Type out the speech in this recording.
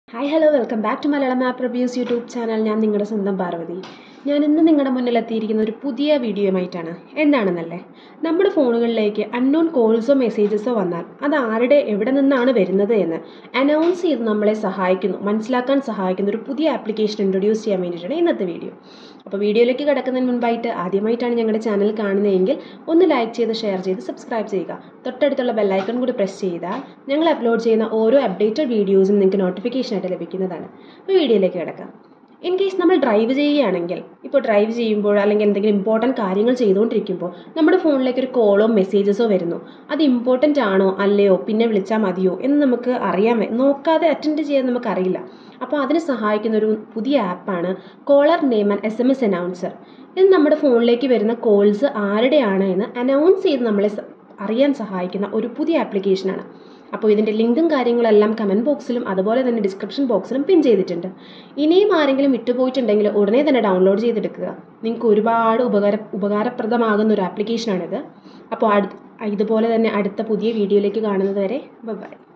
hi hello welcome back to Malayalam app reviews YouTube channel ഞാൻ നിങ്ങളുടെ സ്വന്തം പാർവതി ഞാൻ ഇന്ന് നിങ്ങളുടെ മുന്നിൽ എത്തിയിരിക്കുന്ന ഒരു പുതിയ വീഡിയോയുമായിട്ടാണ് എന്താണെന്നല്ലേ നമ്മുടെ ഫോണുകളിലേക്ക് അൺനോൺ കോൾസോ മെസ്സേജസോ വന്നാൽ അത് ആരുടെ എവിടെ നിന്നാണ് വരുന്നത് എന്ന് അനൗൺസ് ചെയ്ത് നമ്മളെ സഹായിക്കുന്നു മനസ്സിലാക്കാൻ സഹായിക്കുന്ന ഒരു പുതിയ ആപ്ലിക്കേഷൻ ഇൻട്രൊഡ്യൂസ് ചെയ്യാൻ വേണ്ടിയിട്ടാണ് ഇന്നത്തെ വീഡിയോ അപ്പോൾ വീഡിയോയിലേക്ക് കിടക്കുന്നതിന് മുൻപായിട്ട് ആദ്യമായിട്ടാണ് ഞങ്ങളുടെ ചാനൽ കാണുന്നതെങ്കിൽ ഒന്ന് ലൈക്ക് ചെയ്ത് ഷെയർ ചെയ്ത് സബ്സ്ക്രൈബ് ചെയ്യുക തൊട്ടടുത്തുള്ള ബെല്ലൈക്കൺ കൂടി പ്രസ് ചെയ്താൽ ഞങ്ങൾ അപ്ലോഡ് ചെയ്യുന്ന ഓരോ അപ്ഡേറ്റഡ് വീഡിയോസും നിങ്ങൾക്ക് നോട്ടിഫിക്കേഷൻ ആയിട്ട് ലഭിക്കുന്നതാണ് അപ്പോൾ വീഡിയോയിലേക്ക് കിടക്കാം ഇൻ കേസ് നമ്മൾ ഡ്രൈവ് ചെയ്യുകയാണെങ്കിൽ ഇപ്പോൾ ഡ്രൈവ് ചെയ്യുമ്പോൾ അല്ലെങ്കിൽ എന്തെങ്കിലും ഇമ്പോർട്ടൻറ്റ് കാര്യങ്ങൾ ചെയ്തുകൊണ്ടിരിക്കുമ്പോൾ നമ്മുടെ ഫോണിലേക്ക് ഒരു കോളോ മെസ്സേജസോ വരുന്നു അത് ഇമ്പോർട്ടൻ്റ് ആണോ അല്ലയോ പിന്നെ വിളിച്ചാൽ മതിയോ എന്ന് നമുക്ക് അറിയാൻ വേ- നോക്കാതെ അറ്റൻഡ് ചെയ്യാൻ നമുക്കറിയില്ല അപ്പോൾ അതിന് സഹായിക്കുന്ന ഒരു പുതിയ ആപ്പാണ് caller name and S M S announcer ഇത് നമ്മുടെ ഫോണിലേക്ക് വരുന്ന കോൾസ് ആരുടെയാണ് എന്ന് അനൗൺസ് ചെയ്ത് നമ്മളെ സ- അറിയാൻ സഹായിക്കുന്ന ഒരു പുതിയ ആപ്ലിക്കേഷനാണ് അപ്പോൾ ഇതിൻ്റെ ലിങ്കും കാര്യങ്ങളെല്ലാം കമൻറ്റ് ബോക്സിലും അതുപോലെ തന്നെ ഡിസ്ക്രിപ്ഷൻ ബോക്സിലും പിൻ ചെയ്തിട്ടുണ്ട് ഇനിയും ആരെങ്കിലും വിട്ടുപോയിട്ടുണ്ടെങ്കിൽ ഉടനെ തന്നെ ഡൗൺലോഡ് ചെയ്തെടുക്കുക നിങ്ങൾക്ക് ഒരുപാട് ഉപകാര ഉപകാരപ്രദമാകുന്ന ഒരു ആപ്ലിക്കേഷനാണിത് അപ്പോൾ അടു ഇതുപോലെ തന്നെ അടുത്ത പുതിയ വീഡിയോയിലേക്ക് കാണുന്നത് വരെ ബൈ